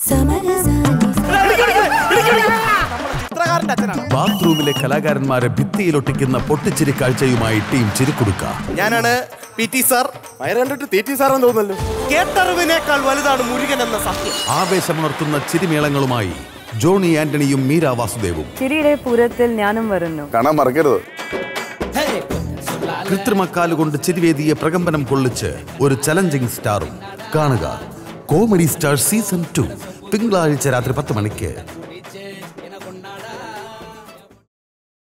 ചിത്രകാരന്റെ അച്ഛനാണ് ബാത്റൂമിലെ കലാകാരന്മാരെ ഭിത്തിയിലൊട്ടിക്കുന്ന പൊട്ടിച്ചിരി കാഴ്ചയുമായി ടീം ചിരിക്കുടുക്ക ഞാനാണ് പി ടി സാർ വയറ് കണ്ടിട്ട് ടി ടി സാറെന്ന് തോന്നുന്നല്ലോ കേട്ടറിവിനേക്കാൾ വലുതാണ് മുരുകൻ എന്ന സത്യം ആവേശമുണർത്തുന്ന ചിരിമേളങ്ങളുമായി ജോണി ആന്റണിയും മീര വാസുദേവും ചിരിയുടെ പൂരത്തിൽ ഞാനും വരുന്നു കാണാൻ മറക്കരുത് കൃത്രിമക്കാലുകൊണ്ട് ചിരിവേദിയെ പ്രകമ്പനം കൊള്ളിച്ച് ഒരു ചലഞ്ചിങ് സ്റ്റാറും കാണുക കോമഡി സ്റ്റാർ സീസൺ ടു തിങ്കളാഴ്ച രാത്രി പത്ത് മണിക്ക്